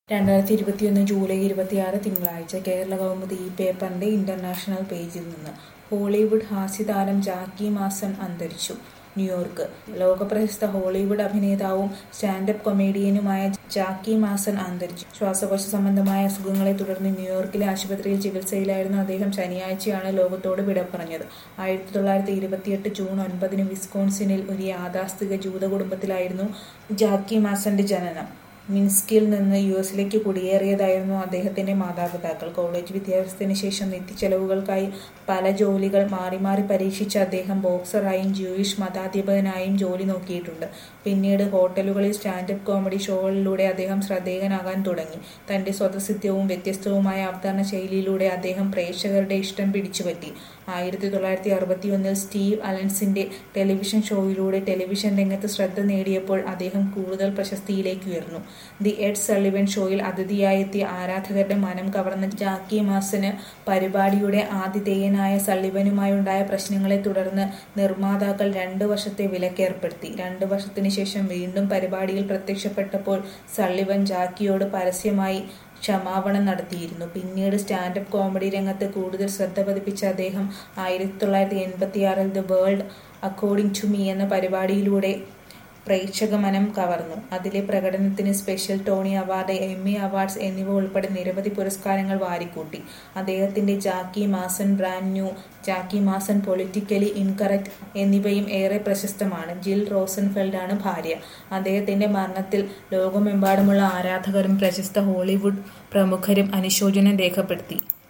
രണ്ടായിരത്തി ഇരുപത്തിയൊന്ന് ജൂലൈ ഇരുപത്തിയാറ് തിങ്കളാഴ്ച കേരള കൗമുദി ഈ പേപ്പറിന്റെ ഇന്റർനാഷണൽ പേജിൽ നിന്ന് ഹോളിവുഡ് ഹാസ്യതാരം ജാക്കി മാസൺ അന്തരിച്ചു ന്യൂയോർക്ക് ലോകപ്രശസ്ത ഹോളിവുഡ് അഭിനേതാവും സ്റ്റാൻഡപ്പ് കൊമേഡിയനുമായ ജാക്കി മാസൺ അന്തരിച്ചു ശ്വാസകോശ സംബന്ധമായ അസുഖങ്ങളെ തുടർന്ന് ന്യൂയോർക്കിലെ ആശുപത്രിയിൽ ചികിത്സയിലായിരുന്ന അദ്ദേഹം ശനിയാഴ്ചയാണ് ലോകത്തോട് വിട പറഞ്ഞത് ആയിരത്തി തൊള്ളായിരത്തി ഇരുപത്തിയെട്ട് ജൂൺ ഒൻപതിന് വിസ്കോൺസിനിൽ ഒരു യാഥാസ്ഥിക ജൂത കുടുംബത്തിലായിരുന്നു ജാക്കി മാസന്റെ ജനനം മിൻസ്കിൽ നിന്ന് യു എസിലേക്ക് കുടിയേറിയതായിരുന്നു അദ്ദേഹത്തിന്റെ മാതാപിതാക്കൾ കോളേജ് വിദ്യാഭ്യാസത്തിന് ശേഷം നിത്യച്ചെലവുകൾക്കായി പല ജോലികൾ മാറി മാറി പരീക്ഷിച്ച അദ്ദേഹം ബോക്സറായും ജൂയിഷ് മതാധിപനായും ജോലി നോക്കിയിട്ടുണ്ട് പിന്നീട് ഹോട്ടലുകളിൽ സ്റ്റാൻഡപ്പ് കോമഡി ഷോകളിലൂടെ അദ്ദേഹം ശ്രദ്ധേയനാകാൻ തുടങ്ങി തന്റെ സ്വതസിദ്ധവും വ്യത്യസ്തവുമായ അവതരണ ശൈലിയിലൂടെ അദ്ദേഹം പ്രേക്ഷകരുടെ ഇഷ്ടം പിടിച്ചുപറ്റി ആയിരത്തി തൊള്ളായിരത്തി അറുപത്തിയൊന്നിൽ സ്റ്റീവ് അലൻസിന്റെ ടെലിവിഷൻ ഷോയിലൂടെ ടെലിവിഷൻ രംഗത്ത് ശ്രദ്ധ നേടിയപ്പോൾ അദ്ദേഹം കൂടുതൽ പ്രശസ്തിയിലേക്ക് ഉയർന്നു ദി എഡ് സള്ളിവൻ ഷോയിൽ അതിഥിയായെത്തിയ ആരാധകരുടെ മനം കവർന്ന ജാക്കി മാസന് പരിപാടിയുടെ ആതിഥേയനായ സള്ളിവനുമായുണ്ടായ പ്രശ്നങ്ങളെ തുടർന്ന് നിർമ്മാതാക്കൾ രണ്ടു വർഷത്തെ വിലക്കേർപ്പെടുത്തി രണ്ടു വർഷത്തിനു ശേഷം വീണ്ടും പരിപാടിയിൽ പ്രത്യക്ഷപ്പെട്ടപ്പോൾ സള്ളിവൻ ജാക്കിയോട് പരസ്യമായി ക്ഷമാപണം നടത്തിയിരുന്നു പിന്നീട് സ്റ്റാൻഡപ്പ് കോമഡി രംഗത്ത് കൂടുതൽ ശ്രദ്ധ പതിപ്പിച്ച അദ്ദേഹം ആയിരത്തി തൊള്ളായിരത്തി എൺപത്തിയാറിൽ the world according to me എന്ന പരിപാടിയിലൂടെ പ്രേക്ഷക മനം കവർന്നു അതിലെ പ്രകടനത്തിന് special Tony award Emmy awards എന്നിവ ഉൾപ്പെടെ നിരവധി പുരസ്കാരങ്ങൾ വാരിക്കൂട്ടി അദ്ദേഹത്തിന്റെ Jackie Mason brand new Jackie Mason politically incorrect എന്നിവയും ഏറെ പ്രശസ്തമാണ് ജിൽ റോസൻഫെൽഡാണ് ഭാര്യ അദ്ദേഹത്തിന്റെ മരണത്തിൽ ലോകമെമ്പാടുമുള്ള ആരാധകരും പ്രശസ്ത ഹോളിവുഡ് പ്രമുഖരും അനുശോചനം രേഖപ്പെടുത്തി